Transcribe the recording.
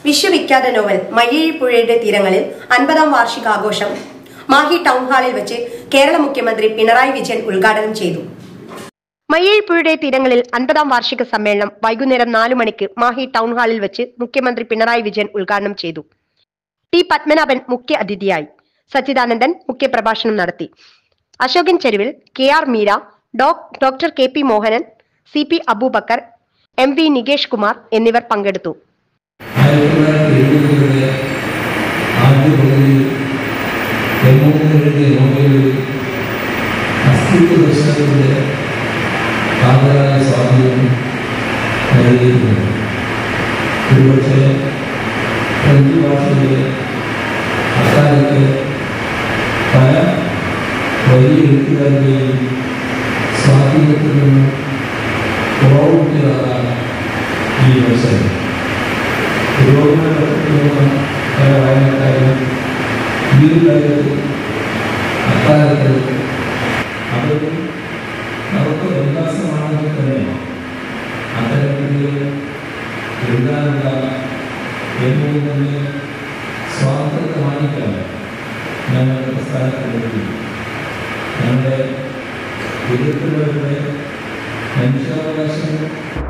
വിശ്വവിഖ്യാത novel മയ്യഴിപ്പുഴയുടെ തീരങ്ങളിൽ അൻപതാം വാർഷികാഘോഷം Mahe town ഹാളിൽ വെച്ച് കേരള മുഖ്യമന്ത്രി പിണറായി വിജയൻ ഉദ്ഘാടനം ചെയ്തു മയ്യഴിപ്പുഴയുടെ തീരങ്ങളിൽ അൻപതാം വാർഷിക സമ്മേളനം വൈകുന്നേരം നാലു മണിക്ക് മാഹി ടൗൺ ഹാളിൽ വെച്ച് മുഖ്യമന്ത്രി പിണറായി വിജയൻ ഉദ്ഘാടനം ചെയ്തു ടി പത്മനാഭൻ മുഖ്യ അതിഥിയായി സച്ചിദാനന്ദൻ മുഖ്യപ്രഭാഷണം നടത്തി Ashokan Cheruvil K R Meera doc doctor K P Mohanan C P Aboobacker M V Nikesh Kumar എന്നിവർ പങ്കെടുത്തു ആയിരത്തി തൊള്ളായിരത്തി എഴുപതുകളുടെ ആദ്യ പകുതിയിൽ എൺപത്തിരണ്ട് നോവലുകളിൽ അസ്തിത്വ ദർശനത്തിന്റെ കാതലായ സ്വാധീനം നൽകിയിട്ടുണ്ട് ഒരുപക്ഷെ ഫ്രഞ്ച് ഭാഷയിലെ അക്കാലത്തെ പല വലിയ എഴുത്തുകാരുടെയും സ്വാധീനത്തിൽ നിന്ന് കുറവുണ്ടാകാൻ ഈ അവസരം പുരോഗമനത്തിലുള്ള പല വായനക്കാരും ഈ ഒരു കാര്യത്തിൽ അക്കാലത്ത് അവർ നമുക്ക് ഉല്ലാസമാണെങ്കിൽ തന്നെ അത്തരത്തിൽ എഴുതാനുള്ള ഏറ്റവും തന്നെ സ്വാതന്ത്ര്യത്തെ മാനിക്കാൻ ഞങ്ങളുടെ പ്രസ്ഥാനത്തിലെത്തി ഞങ്ങളുടെ എതിർക്കുന്നവരുടെ മനുഷ്യാവകാശങ്ങൾ